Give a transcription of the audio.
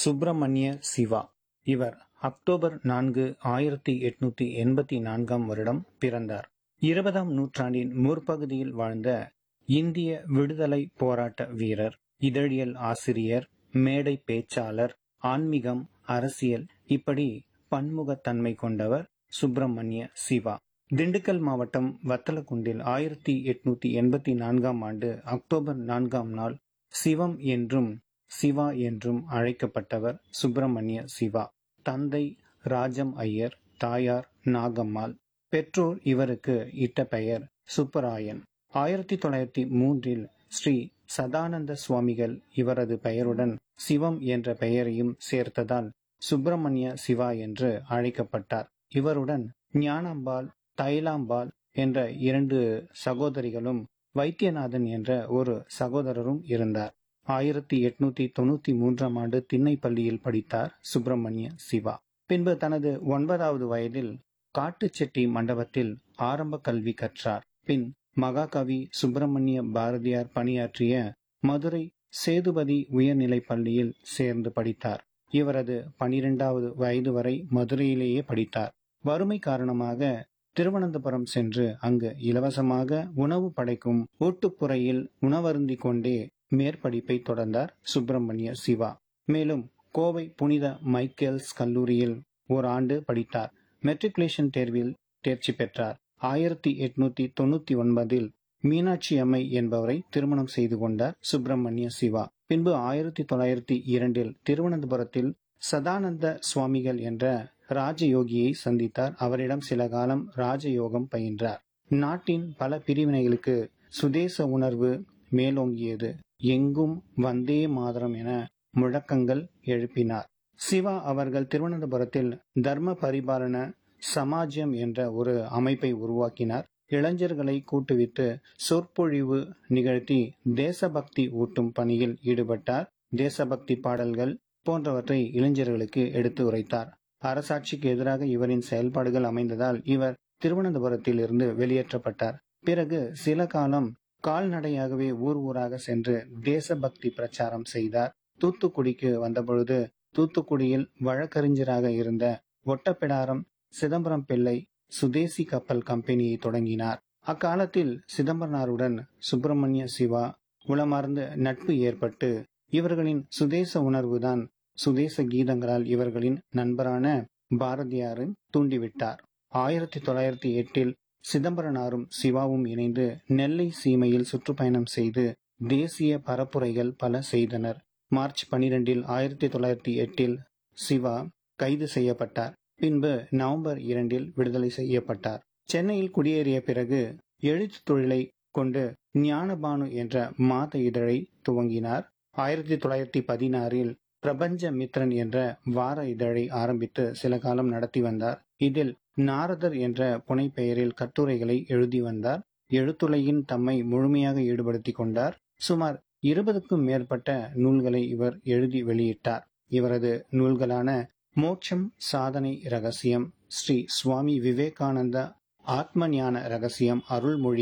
சுப்பிரமணிய சிவா இவர் அக்டோபர் நான்கு ஆயிரத்தி எட்நூத்தி எண்பத்தி நான்காம் வருடம் பிறந்தார் இருபதாம் நூற்றாண்டின் முற்பகுதியில் வாழ்ந்த இந்திய விடுதலை போராட்ட வீரர் இதழியல் ஆசிரியர் மேடை பேச்சாளர் ஆன்மீகம் அரசியல் இப்படி பன்முகத்தன்மை கொண்டவர் சுப்பிரமணிய சிவா திண்டுக்கல் மாவட்டம் வத்தலக்குண்டில் ஆயிரத்தி எட்நூத்தி எண்பத்தி நான்காம் ஆண்டு அக்டோபர் நான்காம் நாள் சிவம் என்றும் சிவா என்றும் அழைக்கப்பட்டவர் சுப்பிரமணிய சிவா தந்தை ராஜம் ஐயர் தாயார் நாகம்மாள் பெற்றோர் இவருக்கு இட்ட பெயர் சுப்பராயன் ஆயிரத்தி தொள்ளாயிரத்தி மூன்றில் ஸ்ரீ சதானந்த சுவாமிகள் இவரது பெயருடன் சிவம் என்ற பெயரையும் சேர்த்ததால் சுப்பிரமணிய சிவா என்று அழைக்கப்பட்டார் இவருடன் ஞானாம்பாள் தைலாம்பாள் என்ற இரண்டு சகோதரிகளும் வைத்தியநாதன் என்ற ஒரு சகோதரரும் இருந்தார் ஆயிரத்தி எட்நூத்தி தொண்ணூத்தி மூன்றாம் ஆண்டு திண்ணை பள்ளியில் படித்தார் சுப்பிரமணிய சிவா பின்பு தனது ஒன்பதாவது வயதில் காட்டுச்செட்டி மண்டபத்தில் ஆரம்ப கல்வி கற்றார் பின் மகாகவி சுப்பிரமணிய பாரதியார் பணியாற்றிய மதுரை சேதுபதி உயர்நிலைப் பள்ளியில் சேர்ந்து படித்தார் இவரது பனிரெண்டாவது வயது வரை மதுரையிலேயே படித்தார் வறுமை காரணமாக திருவனந்தபுரம் சென்று அங்கு இலவசமாக உணவு படைக்கும் ஓட்டுப்புறையில் உணவருந்தி கொண்டே மேற்படிப்பை தொடர்ந்தார் சுப்பிரமணிய சிவா மேலும் கோவை புனித மைக்கேல்ஸ் கல்லூரியில் ஓராண்டு படித்தார் மெட்ரிகுலேஷன் தேர்வில் தேர்ச்சி பெற்றார் ஆயிரத்தி எட்நூத்தி தொண்ணூத்தி ஒன்பதில் மீனாட்சி அம்மை என்பவரை திருமணம் செய்து கொண்டார் சுப்பிரமணிய சிவா பின்பு ஆயிரத்தி தொள்ளாயிரத்தி இரண்டில் திருவனந்தபுரத்தில் சதானந்த சுவாமிகள் என்ற ராஜயோகியை சந்தித்தார் அவரிடம் சில காலம் ராஜயோகம் பயின்றார் நாட்டின் பல பிரிவினைகளுக்கு சுதேச உணர்வு மேலோங்கியது எங்கும் வந்தே மாதரம் என முழக்கங்கள் எழுப்பினார் சிவா அவர்கள் திருவனந்தபுரத்தில் தர்ம பரிபாலன சமாஜம் என்ற ஒரு அமைப்பை உருவாக்கினார் இளைஞர்களை கூட்டுவிட்டு சொற்பொழிவு நிகழ்த்தி தேசபக்தி ஊட்டும் பணியில் ஈடுபட்டார் தேசபக்தி பாடல்கள் போன்றவற்றை இளைஞர்களுக்கு எடுத்து உரைத்தார் அரசாட்சிக்கு எதிராக இவரின் செயல்பாடுகள் அமைந்ததால் இவர் திருவனந்தபுரத்தில் இருந்து வெளியேற்றப்பட்டார் பிறகு சில காலம் கால்நடையாகவே ஊர் ஊராக சென்று தேசபக்தி பிரச்சாரம் செய்தார் தூத்துக்குடிக்கு வந்தபொழுது தூத்துக்குடியில் வழக்கறிஞராக இருந்த ஒட்டப்பிடாரம் சிதம்பரம் பிள்ளை சுதேசி கப்பல் கம்பெனியை தொடங்கினார் அக்காலத்தில் சிதம்பரனாருடன் சுப்பிரமணிய சிவா உளமார்ந்த நட்பு ஏற்பட்டு இவர்களின் சுதேச உணர்வுதான் சுதேச கீதங்களால் இவர்களின் நண்பரான பாரதியாரின் தூண்டிவிட்டார் ஆயிரத்தி தொள்ளாயிரத்தி எட்டில் சிதம்பரனாரும் சிவாவும் இணைந்து நெல்லை சீமையில் சுற்றுப்பயணம் செய்து தேசிய பரப்புரைகள் பல செய்தனர் மார்ச் பனிரெண்டில் ஆயிரத்தி தொள்ளாயிரத்தி எட்டில் சிவா கைது செய்யப்பட்டார் பின்பு நவம்பர் இரண்டில் விடுதலை செய்யப்பட்டார் சென்னையில் குடியேறிய பிறகு எழுத்து தொழிலை கொண்டு ஞானபானு என்ற மாத இதழை துவங்கினார் ஆயிரத்தி தொள்ளாயிரத்தி பதினாறில் பிரபஞ்ச மித்ரன் என்ற வார இதழை ஆரம்பித்து சில காலம் நடத்தி வந்தார் இதில் நாரதர் என்ற புனைப்பெயரில் கட்டுரைகளை எழுதி வந்தார் எழுத்துலையின் தம்மை முழுமையாக ஈடுபடுத்திக் கொண்டார் சுமார் இருபதுக்கும் மேற்பட்ட நூல்களை இவர் எழுதி வெளியிட்டார் இவரது நூல்களான மோட்சம் சாதனை ரகசியம் ஸ்ரீ சுவாமி விவேகானந்த ஆத்ம ஞான ரகசியம் அருள்மொழி